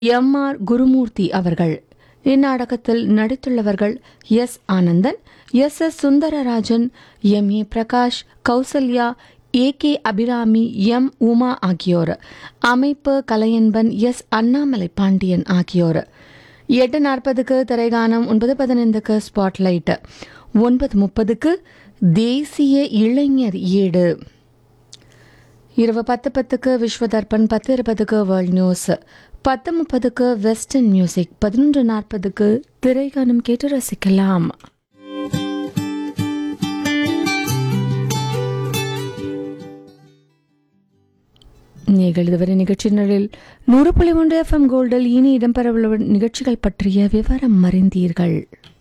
M R Gurumoorthy அவர்கள் இந்நாடகத்தில் நடித்துள்ளவர்கள் S Anandan S S Sundararajan M A Prakash Kausalya A K Abirami M Uma ஆகியோர் அமைப்பு கலையன்பன் எஸ் அண்ணாமலை பாண்டியன் ஆகியோர் எட்டு நாற்பதுக்கு திரைகானம் ஒன்பது பதினைந்துக்கு ஸ்பாட்லைட் ஒன்பது முப்பதுக்கு தேசிய இளைஞர் ஏடு இரவு பத்து பத்துக்கு விஸ்வதர்பன் பத்து இருபதுக்கு வேர்ல்ட் நியூஸ் பத்து முப்பதுக்கு வெஸ்டர்ன் மியூசிக் பதினொன்று நாற்பதுக்கு திரைகானம் கேட்டு ரசிக்கலாம் நீங்கள் இதுவரை நிகழ்ச்சிகளில் நூறு புள்ளி ஒன்று எஃப்எம் கோல்டில் இனி இடம்பெறவுள்ள நிகழ்ச்சிகள் பற்றிய விவரம் அறிந்தீர்கள்